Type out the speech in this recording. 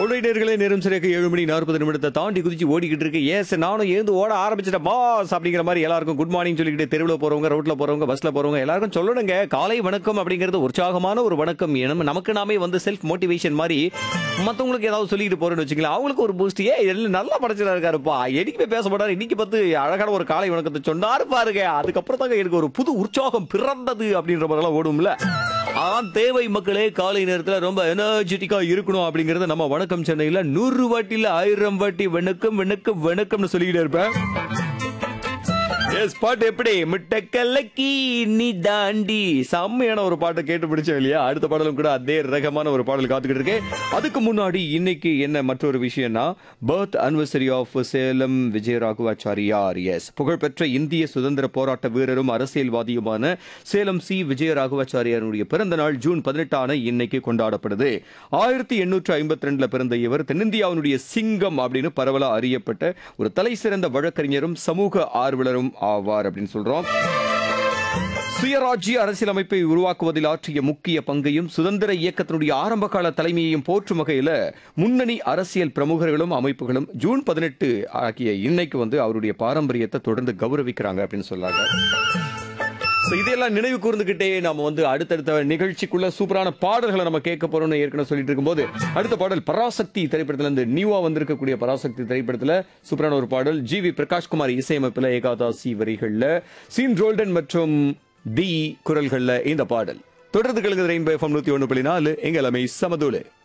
உடையினர்களே நேரம் சரியாக ஏழு மணி நாற்பது நிமிடத்தை தாண்டி குதிச்சு ஓடிக்கிட்டு இருக்கு ஏஸ் நானும் எழுந்து ஓட ஆரம்பிச்சிட்டேன் பாஸ் அப்படிங்கிற மாதிரி எல்லாருக்கும் குட் மார்னிங் சொல்லிக்கிட்டு தெருவில் போறவங்க ரோட்ல போறவங்க பஸ்ல போறவங்க எல்லாருக்கும் சொல்லணுங்க காலை வணக்கம் அப்படிங்கிறது உற்சாகமான ஒரு வணக்கம் நம்ம நமக்கு நாமே வந்து செல்ஃப் மோட்டிவேஷன் மாதிரி மத்தவங்களுக்கு ஏதாவது சொல்லிட்டு போறேன்னு வச்சுக்கலாம் அவங்களுக்கு ஒரு பூஸ்ட் ஏ எல்லாம் நல்லா படைச்சதா இருக்காருப்பா என்னைக்கு போய் பேச மாட்டாரு இன்னைக்கு பார்த்து அழகான ஒரு காலை வணக்கத்தை சொன்னாரு பாருங்க அதுக்கப்புறம் தாங்க எனக்கு ஒரு புது உற்சாகம் பிறந்தது அப்படின்ற மாதிரிலாம் ஓடும்ல ஆம் தேவை மக்களே காலை நேரத்துல ரொம்ப எனர்ஜெட்டிக்கா இருக்கணும் அப்படிங்கறத நம்ம வணக்கம் சென்னையில நூறு வாட்டில ஆயிரம் வாட்டி வணக்கம் வணக்கம் வணக்கம்னு சொல்லிக்கிட்டே இருப்பேன் எஸ் பாட்டு எப்படி மிட்ட கலக்கி நீ தாண்டி செம்மையான ஒரு பாட்டை கேட்டு பிடிச்சோம் இல்லையா அடுத்த பாடலும் கூட அதே ரகமான ஒரு பாடல் காத்துக்கிட்டு இருக்கேன் அதுக்கு முன்னாடி இன்னைக்கு என்ன மற்றொரு விஷயம்னா birth anniversary of Salem Vijayaraghavachariyar எஸ் புகழ்பெற்ற இந்திய சுதந்திர போராட்ட வீரரும் அரசியல்வாதியுமான சேலம் சி விஜயராகவாச்சாரியாருடைய பிறந்த நாள் ஜூன் பதினெட்டான இன்னைக்கு கொண்டாடப்படுது ஆயிரத்தி எண்ணூற்று ஐம்பத்தி ரெண்டுல பிறந்த இவர் தென்னிந்தியாவினுடைய சிங்கம் அப்படின்னு பரவலா அறியப்பட்ட ஒரு தலை சிறந்த வழக்கறிஞரும் சமூக ஆர்வலரும் ஆவார் அப்படின்னு சொல்றோம் சுயராஜ்ய அரசியலமைப்பை உருவாக்குவதில் ஆற்றிய முக்கிய பங்கையும் சுதந்திர இயக்கத்தினுடைய ஆரம்ப கால தலைமையையும் போற்றும் வகையில முன்னணி அரசியல் பிரமுகர்களும் அமைப்புகளும் ஜூன் பதினெட்டு ஆகிய இன்னைக்கு வந்து அவருடைய பாரம்பரியத்தை தொடர்ந்து கௌரவிக்கிறாங்க அப்படின்னு சொல்லாங்க So, இதையெல்லாம் நினைவு கூர்ந்துகிட்டே நாம வந்து அடுத்தடுத்த நிகழ்ச்சிக்குள்ள சூப்பரான பாடல்களை நம்ம கேட்க போறோம்னு ஏற்கனவே சொல்லிட்டு இருக்கும்போது அடுத்த பாடல் பராசக்தி திரைப்படத்துல இருந்து நியூவா வந்திருக்கக்கூடிய பராசக்தி திரைப்படத்துல சூப்பரான ஒரு பாடல் ஜி வி பிரகாஷ்குமார் இசையமைப்புல ஏகாதாசி வரிகள்ல சீன் ரோல்டன் மற்றும் டி குரல்கள்ல இந்த பாடல் தொடர்ந்து கலந்து ரெயின்போ எஃப்எம் நூத்தி ஒண்ணு புள்ளி நாலு எங்க எல்லாமே சமதூளு